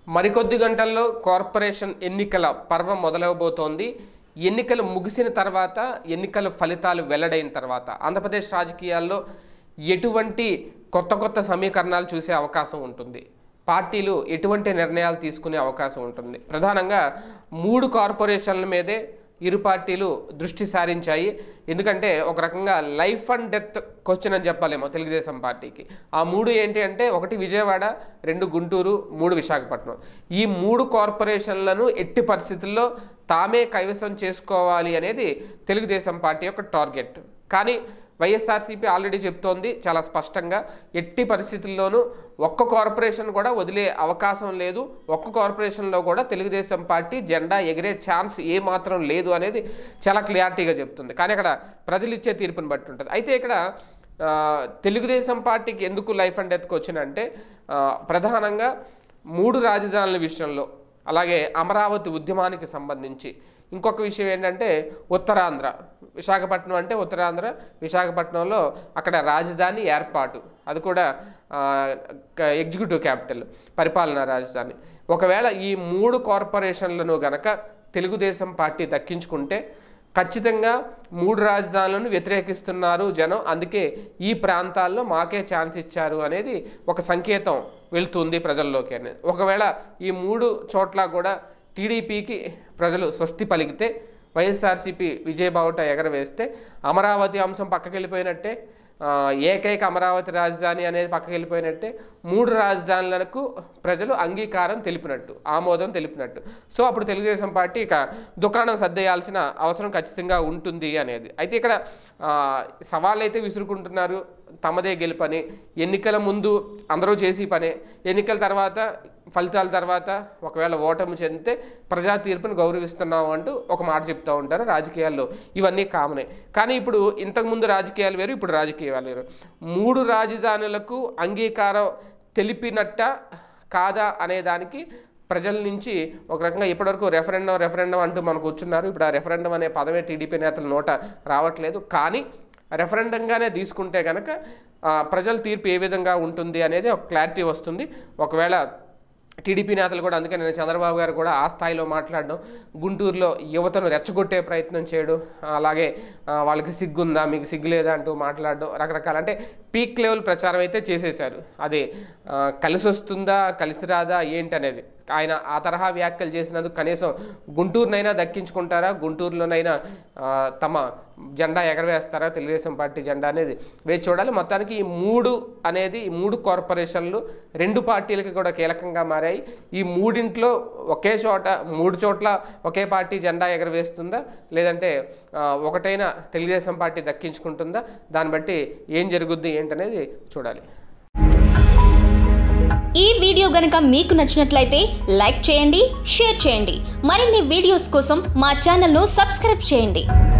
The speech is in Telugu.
మరికొద్ది గంటల్లో కార్పొరేషన్ ఎన్నికల పర్వం మొదలవబోతోంది ఎన్నికలు ముగిసిన తర్వాత ఎన్నికల ఫలితాలు వెల్లడైన తర్వాత ఆంధ్రప్రదేశ్ రాజకీయాల్లో ఎటువంటి కొత్త కొత్త సమీకరణాలు చూసే అవకాశం ఉంటుంది పార్టీలు ఎటువంటి నిర్ణయాలు తీసుకునే అవకాశం ఉంటుంది ప్రధానంగా మూడు కార్పొరేషన్ల మీదే ఇరు పార్టీలు దృష్టి సారించాయి ఎందుకంటే ఒక రకంగా లైఫ్ అండ్ డెత్ క్వశ్చన్ అని చెప్పాలేమో తెలుగుదేశం పార్టీకి ఆ మూడు ఏంటి అంటే ఒకటి విజయవాడ రెండు గుంటూరు మూడు విశాఖపట్నం ఈ మూడు కార్పొరేషన్లను ఎట్టి పరిస్థితుల్లో తామే కైవసం చేసుకోవాలి అనేది తెలుగుదేశం పార్టీ యొక్క టార్గెట్ కానీ వైఎస్ఆర్సీపీ ఆల్రెడీ చెప్తోంది చాలా స్పష్టంగా ఎట్టి పరిస్థితుల్లోనూ ఒక్క కార్పొరేషన్ కూడా వదిలే అవకాశం లేదు ఒక్క కార్పొరేషన్లో కూడా తెలుగుదేశం పార్టీ జెండా ఎగిరే ఛాన్స్ ఏ మాత్రం లేదు అనేది చాలా క్లియారిటీగా చెప్తుంది కానీ అక్కడ ప్రజలు ఇచ్చే తీర్పుని బట్టి ఉంటుంది అయితే ఇక్కడ ఆ, తెలుగుదేశం పార్టీకి ఎందుకు లైఫ్ అండ్ డెత్కి వచ్చినంటే ఆ, ప్రధానంగా మూడు రాజధానుల విషయంలో అలాగే అమరావతి ఉద్యమానికి సంబంధించి ఇంకొక విషయం ఏంటంటే ఉత్తరాంధ్ర విశాఖపట్నం అంటే ఉత్తరాంధ్ర విశాఖపట్నంలో అక్కడ రాజధాని ఏర్పాటు అది కూడా ఆ, క- ఎగ్జిక్యూటివ్ క్యాపిటల్ పరిపాలనా రాజధాని ఒకవేళ ఈ మూడు కార్పొరేషన్లను గనక తెలుగుదేశం పార్టీ దక్కించుకుంటే ఖచ్చితంగా మూడు రాజధానులను వ్యతిరేకిస్తున్నారు జనం అందుకే ఈ ప్రాంతాల్లో మాకే ఛాన్స్ ఇచ్చారు అనేది ఒక సంకేతం వెళ్తుంది ప్రజల్లోకి అనేది ఒకవేళ ఈ మూడు చోట్ల కూడా టీడీపీకి ప్రజలు స్వస్తి పలికితే వైఎస్ఆర్సీపీ విజయబావుట ఎగరవేస్తే అమరావతి అంశం పక్కకి వెళ్ళిపోయినట్టే ఆ, ఏకైక అమరావతి రాజధాని అనేది పక్కకి వెళ్ళిపోయినట్టే మూడు రాజధానులకు ప్రజలు అంగీకారం తెలిపినట్టు ఆమోదం తెలిపినట్టు సో అప్పుడు తెలుగుదేశం పార్టీ ఇక దుకాణం సర్దేయాల్సిన అవసరం ఖచ్చితంగా ఉంటుంది అనేది అయితే ఇక్కడ ఆ, సవాళ్ళు అయితే విసురుకుంటున్నారు తమదే గెలుపని ఎన్నికల ముందు అందరూ చేసి పనే ఎన్నికల తర్వాత ఫలితాల తర్వాత ఒకవేళ ఓటమి చెందితే ప్రజా తీర్పును గౌరవిస్తున్నాం అంటూ ఒక మాట చెప్తూ ఉంటారు రాజకీయాల్లో ఇవన్నీ కామనే కానీ ఇప్పుడు ఇంతకుముందు రాజకీయాలు వేరు ఇప్పుడు రాజకీయాలు వేరు మూడు రాజధానులకు అంగీకారం తెలిపినట్ట కాదా అనే దానికి ప్రజల నుంచి ఒక రకంగా ఇప్పటివరకు రెఫరెండం రెఫరెండం అంటూ మనకు కూర్చున్నారు ఇప్పుడు ఆ రెఫరెండం అనే పదమే టీడీపీ నేతల నోట రావట్లేదు కానీ రెఫరెండంగానే తీసుకుంటే కనుక ఆ, ప్రజల తీర్పు ఏ విధంగా ఉంటుంది అనేది ఒక క్లారిటీ వస్తుంది ఒకవేళ టీడీపీ నేతలు కూడా అందుకే నేను చంద్రబాబు గారు కూడా ఆ స్థాయిలో మాట్లాడడం గుంటూరులో యువతను రెచ్చగొట్టే ప్రయత్నం చేయడం అలాగే ఆ, వాళ్ళకి సిగ్గుందా మీకు సిగ్గు లేదా అంటూ మాట్లాడడం రకరకాల అంటే పీక్ లెవెల్ ప్రచారం అయితే చేసేశారు అది ఆ, కలిసి వస్తుందా కలిసి రాదా ఏంటి అనేది ఆయన ఆ తరహా వ్యాఖ్యలు చేసినందుకు కనీసం గుంటూరునైనా దక్కించుకుంటారా గుంటూరులోనైనా ఆ, తమ జెండా ఎగరవేస్తారా తెలుగుదేశం పార్టీ జెండా అనేది వేచి చూడాలి మొత్తానికి ఈ మూడు అనేది ఈ మూడు కార్పొరేషన్లు రెండు పార్టీలకి కూడా కీలకంగా మారాయి ఈ మూడింట్లో ఒకే చోట మూడు చోట్ల ఒకే పార్టీ జెండా ఎగరవేస్తుందా లేదంటే ఆ, ఒకటైనా తెలుగుదేశం పార్టీ దక్కించుకుంటుందా దాన్ని బట్టి ఏం జరుగుద్ది ఏంటనేది చూడాలి ఈ వీడియో గనుక మీకు నచ్చినట్లయితే లైక్ చేయండి షేర్ చేయండి మరిన్ని వీడియోస్ కోసం మా ఛానల్ను సబ్స్క్రైబ్ చేయండి